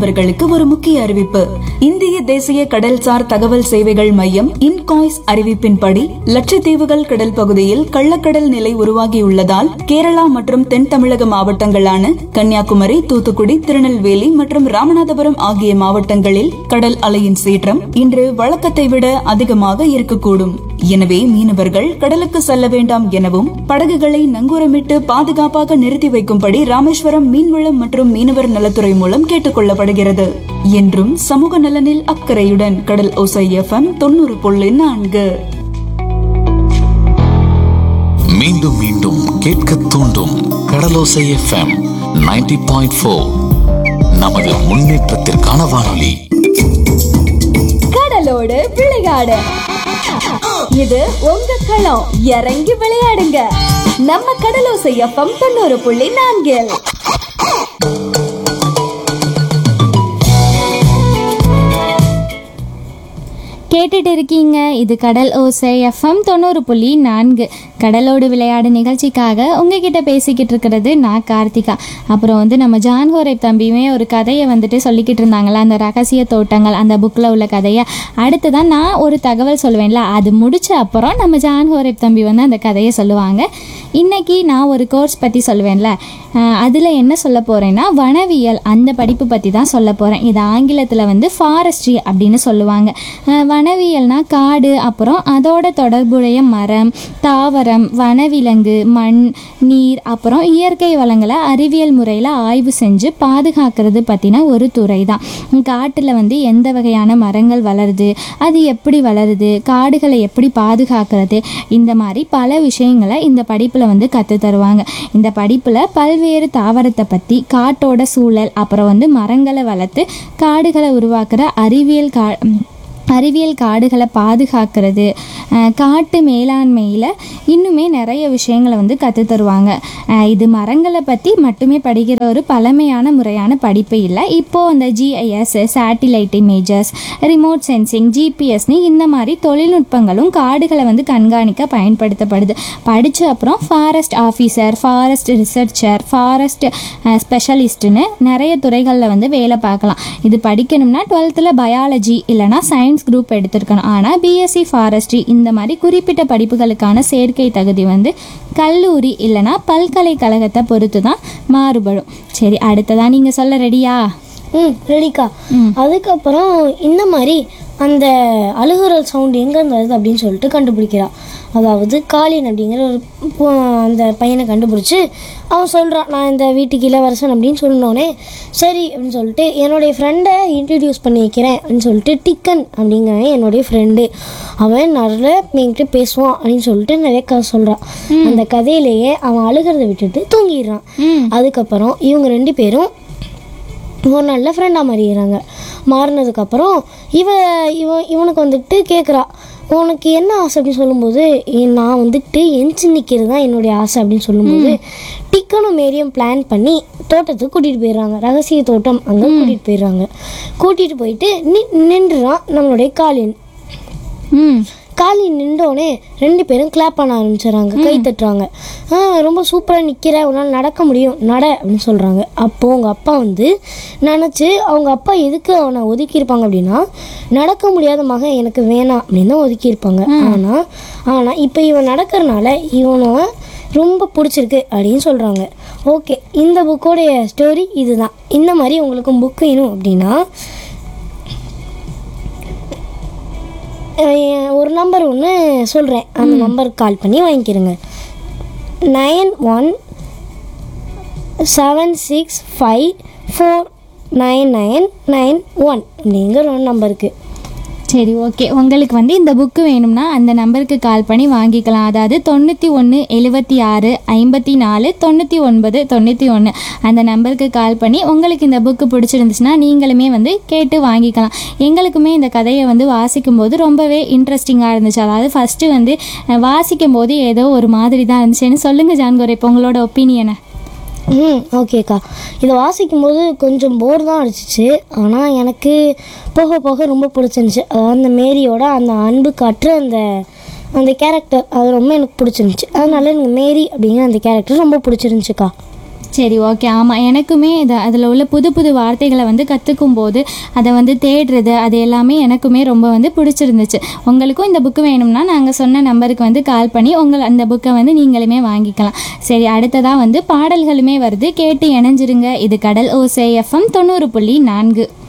மீனவர்களுக்கு ஒரு முக்கிய அறிவிப்பு இந்திய தேசிய கடல்சார் தகவல் சேவைகள் மையம் இன்காய்ஸ் அறிவிப்பின்படி லட்சத்தீவுகள் கடல் பகுதியில் கள்ளக்கடல் நிலை உருவாகியுள்ளதால் கேரளா மற்றும் தென் தமிழக மாவட்டங்களான கன்னியாகுமரி தூத்துக்குடி திருநெல்வேலி மற்றும் ராமநாதபுரம் ஆகிய மாவட்டங்களில் கடல் அலையின் சீற்றம் இன்று வழக்கத்தை விட அதிகமாக இருக்கக்கூடும் எனவே மீனவர்கள் கடலுக்கு செல்ல வேண்டாம் எனவும் படகுகளை நங்கூரமிட்டு பாதுகாப்பாக நிறுத்தி வைக்கும்படி ராமேஸ்வரம் மீன்வளம் மற்றும் மீனவர் நலத்துறை மூலம் கேட்டுக் கொள்ளப்படுகிறது என்றும் சமூக நலனில் அக்கறையுடன் கடல் ஓசை எஃப்எம் தொண்ணூறு புள்ளி நான்கு மீண்டும் மீண்டும் கேட்க தூண்டும் கடலோசை எஃப்எம் 90.4 பாயிண்ட் ஃபோர் நமது முன்னேற்றத்திற்கான வானொலி கடலோடு விளையாடு இது உங்க களம் இறங்கி விளையாடுங்க நம்ம கடலோசை எஃப்எம் தொண்ணூறு புள்ளி நான்கில் கேட்டுட்டு இருக்கீங்க இது கடல் ஓசை எஃப்எம் தொண்ணூறு புள்ளி நான்கு கடலோடு விளையாடு நிகழ்ச்சிக்காக உங்ககிட்ட பேசிக்கிட்டு இருக்கிறது நான் கார்த்திகா அப்புறம் வந்து நம்ம ஜான்ஹோரை தம்பியுமே ஒரு கதையை வந்துட்டு சொல்லிக்கிட்டு இருந்தாங்களா அந்த ரகசிய தோட்டங்கள் அந்த புக்கில் உள்ள கதையை அடுத்ததான் நான் ஒரு தகவல் சொல்லுவேன்ல அது முடிச்ச அப்புறம் நம்ம ஜான்ஹோரை தம்பி வந்து அந்த கதையை சொல்லுவாங்க இன்னைக்கு நான் ஒரு கோர்ஸ் பற்றி சொல்லுவேன்ல அதில் என்ன சொல்ல போகிறேன்னா வனவியல் அந்த படிப்பு பற்றி தான் சொல்ல போகிறேன் இது ஆங்கிலத்தில் வந்து ஃபாரஸ்ட்ரி அப்படின்னு சொல்லுவாங்க அஹ் வனவியல்னா காடு அப்புறம் அதோட தொடர்புடைய மரம் தாவரம் வனவிலங்கு மண் நீர் அப்புறம் இயற்கை வளங்களை அறிவியல் முறையில் ஆய்வு செஞ்சு பாதுகாக்கிறது பற்றின ஒரு துறை தான் காட்டில் வந்து எந்த வகையான மரங்கள் வளருது அது எப்படி வளருது காடுகளை எப்படி பாதுகாக்கிறது இந்த மாதிரி பல விஷயங்களை இந்த படிப்பில் வந்து கற்று தருவாங்க இந்த படிப்பில் பல்வேறு தாவரத்தை பற்றி காட்டோட சூழல் அப்புறம் வந்து மரங்களை வளர்த்து காடுகளை உருவாக்குற அறிவியல் கா அறிவியல் காடுகளை பாதுகாக்கிறது அஹ் காட்டு மேலாண்மையில் இன்னுமே நிறைய விஷயங்களை வந்து கற்றுத் தருவாங்க அஹ் இது மரங்களை பற்றி மட்டுமே படிக்கிற ஒரு பழமையான முறையான படிப்பு இல்லை இப்போது அந்த GIS satellite images remote sensing ஜிபிஎஸ்னு இந்த மாதிரி தொழில்நுட்பங்களும் காடுகளை வந்து கண்காணிக்க பயன்படுத்தப்படுது படித்த அப்புறம் forest officer forest researcher forest ஸ்பெஷலிஸ்ட்டுன்னு நிறைய துறைகளில் வந்து வேலை பார்க்கலாம் இது படிக்கணும்னா டுவெல்த்தில் பயாலஜி இல்லைனா சயின்ஸ் குரூப் எடுத்திருக்கணும் ஆனால் பிஎஸ்சி ஃபாரஸ்ட்ரி இந்த மாதிரி குறிப்பிட்ட படிப்புகளுக்கான சேர்க்கை தகுதி வந்து கல்லூரி இல்லைனா பல்கலைக்கழகத்தை பொறுத்து தான் மாறுபடும் சரி அடுத்ததா நீங்கள் சொல்ல ரெடியா ம் ரெடிக்கா அதுக்கப்புறம் இந்த மாதிரி அந்த அழுகுரல் சவுண்ட் எங்கேருந்து வருது அப்படின்னு சொல்லிட்டு கண்டுபிடிக்கிறா அதாவது காளின் அப்படிங்கிற ஒரு பொ- அந்த பையனை கண்டுபிடிச்சி அவன் சொல்கிறான் நான் இந்த வீட்டுக்கு இளவரசன் அப்படின்னு சொன்னோடனே சரி அப்படின்னு சொல்லிட்டு என்னுடைய ஃப்ரெண்டை இன்ட்ரடியூஸ் பண்ணி வைக்கிறேன் அப்படின்னு சொல்லிட்டு டிக்கன் அப்படிங்கிறவன் என்னுடைய ஃப்ரெண்டு அவன் நிறைய என்கிட்ட பேசுவான் அப்படின்னு சொல்லிட்டு நிறைய கதை சொல்கிறான் அந்த கதையிலேயே அவன் அழுகிறத விட்டுட்டு தூங்கிடுறான் அதுக்கப்புறம் இவங்க ரெண்டு பேரும் ஒரு நல்ல ஃப்ரெண்டாக மாறிடுறாங்க மாறினதுக்கப்புறம் இவ இவன் இவனுக்கு வந்துட்டு கேட்குறா உனக்கு என்ன ஆசை அப்படின்னு சொல்லும்போது "ஏ, நான் வந்துட்டு எஞ்சி நிற்கிறது தான் என்னுடைய ஆசை அப்படின்னு சொல்லும்போது டிக்கனும் மேரியும் பிளான் பண்ணி தோட்டத்துக்கு கூட்டிகிட்டு போயிடுறாங்க ரகசிய தோட்டம் அங்கே கூட்டிகிட்டு போயிடுறாங்க கூட்டிகிட்டு போயிட்டு நி நின்றுறான் நம்மளுடைய காலின் ம் காலி நின்றோடனே ரெண்டு பேரும் கிளாப் பண்ண ஆரம்பிச்சிடுறாங்க கை தட்டுறாங்க ஆ ரொம்ப சூப்பராக நிற்கிற உன்னால் நடக்க முடியும் நட அப்படின்னு சொல்கிறாங்க அப்போது அவங்க அப்பா வந்து நினச்சி அவங்க அப்பா எதுக்கு அவனை ஒதுக்கியிருப்பாங்க அப்படின்னா நடக்க முடியாத மகன் எனக்கு வேணாம் அப்படின்னு தான் ஒதுக்கியிருப்பாங்க ஆனால் ஆனால் இப்போ இவன் நடக்கிறனால இவனை ரொம்ப பிடிச்சிருக்கு அப்படின்னு சொல்கிறாங்க ஓகே இந்த புக்கோடைய ஸ்டோரி இதுதான் இந்த மாதிரி உங்களுக்கு புக் வேணும் அப்படின்னா அஹ் ஒரு நம்பர் ஒன்று சொல்கிறேன் அந்த நம்பருக்கு கால் பண்ணி வாங்கிக்கிறேங்க nine one seven six five four nine nine nine one அப்படிங்கிற ஒரு நம்பருக்கு சரி ஓகே உங்களுக்கு வந்து இந்த புக்கு வேணும்னா அந்த நம்பருக்கு கால் பண்ணி வாங்கிக்கலாம் அதாவது தொண்ணூற்றி ஒன்று எழுபத்தி ஆறு ஐம்பத்தி நாலு தொண்ணூற்றி ஒன்பது தொண்ணூற்றி ஒன்று அந்த நம்பருக்கு கால் பண்ணி உங்களுக்கு இந்த புக்கு பிடிச்சிருந்துச்சுன்னா நீங்களுமே வந்து கேட்டு வாங்கிக்கலாம் எங்களுக்குமே இந்த கதையை வந்து வாசிக்கும்போது ரொம்பவே இன்ட்ரெஸ்டிங்காக இருந்துச்சு அதாவது ஃபஸ்ட்டு வந்து அஹ், வாசிக்கும் போது ஏதோ ஒரு மாதிரி தான் இருந்துச்சுன்னு சொல்லுங்கள் ஜான்கோர் இப்போ உங்களோட ஒப்பீனியனை ம் ஓகேக்கா இதை வாசிக்கும்போது கொஞ்சம் போர் தான் அடிச்சிச்சு ஆனால் எனக்கு போக போக ரொம்ப பிடிச்சிருந்துச்சு அதாவது அந்த மேரியோட அந்த அன்பு காட்டுற அந்த அந்த கேரக்டர் அது ரொம்ப எனக்கு பிடிச்சிருந்துச்சு அதனால எனக்கு மேரி அப்படிங்கிற அந்த கேரக்டர் ரொம்ப பிடிச்சிருந்துச்சுக்கா சரி ஓகே ஆமாம் எனக்குமே இது அதில் உள்ள புது புது வார்த்தைகளை வந்து கற்றுக்கும் போது அதை வந்து தேடுறது அது எல்லாமே எனக்குமே ரொம்ப வந்து பிடிச்சிருந்துச்சு உங்களுக்கும் இந்த புக்கு வேணும்னா நாங்கள் சொன்ன நம்பருக்கு வந்து கால் பண்ணி உங்கள் அந்த புக்கை வந்து நீங்களுமே வாங்கிக்கலாம் சரி அடுத்ததாக வந்து பாடல்களுமே வருது கேட்டு இணைஞ்சிருங்க இது கடல் ஓசை எஃப்எம் தொண்ணூறு புள்ளி நான்கு